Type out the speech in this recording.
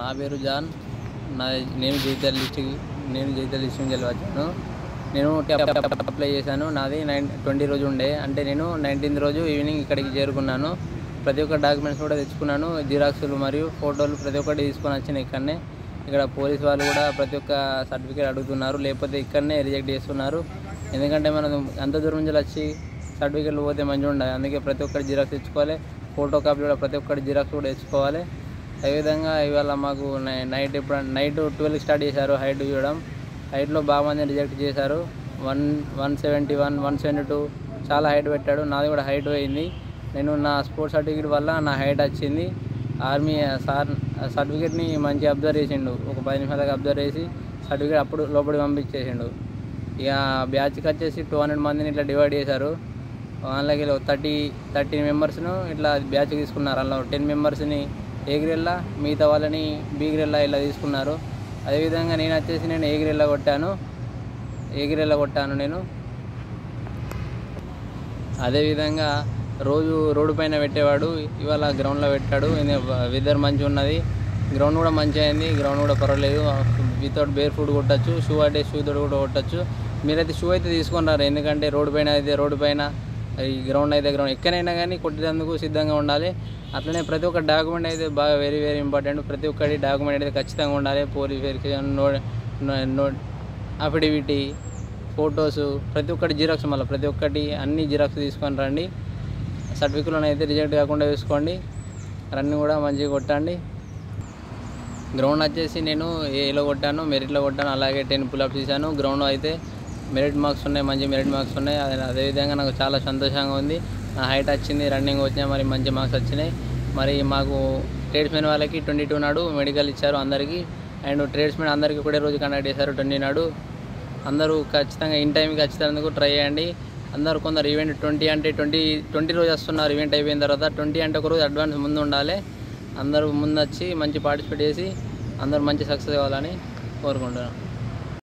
నా పేరు జాన్ నా నేను జైతల్ డిస్ట్రిక్ట్ నేను జైతల్ డిస్ట్రిక్ట్ నుంచి వచ్చాను నేను ట్యాప్ అప్లై చేశాను నాది నైన్ ట్వంటీ రోజు ఉండే అంటే నేను నైన్టీన్త్ రోజు ఈవినింగ్ ఇక్కడికి చేరుకున్నాను ప్రతి ఒక్క డాక్యుమెంట్స్ కూడా తెచ్చుకున్నాను జిరాక్సులు మరియు ఫోటోలు ప్రతి ఒక్కటి తీసుకొని వచ్చిన ఇక్కడనే ఇక్కడ పోలీస్ వాళ్ళు కూడా ప్రతి ఒక్క సర్టిఫికేట్ అడుగుతున్నారు లేకపోతే ఇక్కడనే రిజెక్ట్ చేస్తున్నారు ఎందుకంటే మనం అంత దూరం నుంచి వచ్చి సర్టిఫికేట్లు పోతే మంచిగా ఉండదు అందుకే ప్రతి ఒక్కటి జిరాక్స్ తెచ్చుకోవాలి ఫోటో కాపీ కూడా ప్రతి ఒక్కటి జిరాక్స్ కూడా తెచ్చుకోవాలి అదేవిధంగా ఇవాళ మాకు నై- నైట్ ఎప్పుడు నైట్ ట్వెల్వ్కి స్టార్ట్ చేశారు హైట్ చూడడం హైట్లో బాగా మంది రిజెక్ట్ చేశారు one one seventy one one seventy two చాలా హైట్ పెట్టాడు నాది కూడా హైట్ పోయింది నేను నా స్పోర్ట్స్ సర్టిఫికేట్ వల్ల నా హైట్ వచ్చింది ఆర్మీ సార్ సర్టిఫికేట్ని మంచిగా అబ్జర్వ్ చేసిండు ఒక పది నిమిషాలకు అబ్జర్వ్ చేసి సర్టిఫికేట్ అప్పుడు లోపలికి పంపించేసిండు ఇక బ్యాచ్కి వచ్చేసి టూ హండ్రెడ్ మందిని ఇట్లా డివైడ్ చేశారు వాళ్ళకి థర్టీ థర్టీ మెంబర్స్ను ఇట్లా బ్యాచ్ తీసుకున్నారు అందులో టెన్ మెంబర్స్ని ఏ గ్రేడ్లా మిగతా వాళ్ళని బి గ్రేడ్లా ఇలా తీసుకున్నారు అదేవిధంగా నేను వచ్చేసి నేను ఏ గ్రేడ్లా కొట్టాను ఏ గ్రేడ్లా కొట్టాను నేను అదేవిధంగా రోజు రోడ్డు పైన పెట్టేవాడు ఇవాళ గ్రౌండ్లో పెట్టాడు వెదర్ మంచిగా ఉన్నది గ్రౌండ్ కూడా మంచిగా అయింది గ్రౌండ్ కూడా పర్వాలేదు వితౌట్ బేర్ ఫుడ్ కొట్టచ్చు షూ అంటే షూ తోటి కూడా కొట్టచ్చు మీరైతే షూ అయితే తీసుకొని రారు ఎందుకంటే రోడ్డు పైన అయితే రోడ్డు పైన ఈ గ్రౌండ్ అయితే గ్రౌండ్ ఎక్కడైనా కానీ కొట్టేందుకు సిద్ధంగా ఉండాలి అట్లనే ప్రతి ఒక్క డాక్యుమెంట్ అయితే బాగా వెరీ వెరీ ఇంపార్టెంట్ ప్రతి ఒక్కటి డాక్యుమెంట్ అయితే ఖచ్చితంగా ఉండాలి పోలీస్ వెరిఫికేషన్ నో నో అఫిడవిటీ ఫొటోస్ ప్రతి ఒక్కటి జిరాక్స్ మళ్ళీ ప్రతి ఒక్కటి అన్ని జిరాక్స్ తీసుకొని రండి సర్టిఫికెట్లను అయితే రిజెక్ట్ కాకుండా చూసుకోండి రన్నింగ్ కూడా మంచిగా కొట్టండి గ్రౌండ్ వచ్చేసి నేను ఏలో కొట్టాను మెరిట్లో కొట్టాను అలాగే టెన్ పుల్అప్స్ చేశాను గ్రౌండ్ అయితే మెరిట్ మార్క్స్ ఉన్నాయి మంచి మెరిట్ మార్క్స్ ఉన్నాయి అదే అదేవిధంగా నాకు చాలా సంతోషంగా ఉంది నా హైట్ వచ్చింది రన్నింగ్ వచ్చినాయి మరి మంచి మార్క్స్ వచ్చినాయి మరి మాకు ట్రేడ్స్మెన్ వాళ్ళకి ట్వంటీ టూ నాడు మెడికల్ ఇచ్చారు అందరికీ అండ్ ట్రేడ్స్మెన్ అందరికీ ఒకటే రోజు కండక్ట్ చేశారు ట్వంటీ నాడు అందరూ ఖచ్చితంగా ఇన్ టైంకి ఖచ్చితంగా ట్రై చేయండి అందరూ కొందరు ఈవెంట్ ట్వంటీ అంటే ట్వంటీ ట్వంటీ రోజు వస్తున్నారు ఈవెంట్ అయిపోయిన తర్వాత ట్వంటీ అంటే ఒక రోజు అడ్వాన్స్ ముందు ఉండాలి అందరూ ముందు వచ్చి మంచి పార్టిసిపేట్ చేసి అందరూ మంచి సక్సెస్ కావాలని కోరుకుంటున్నాను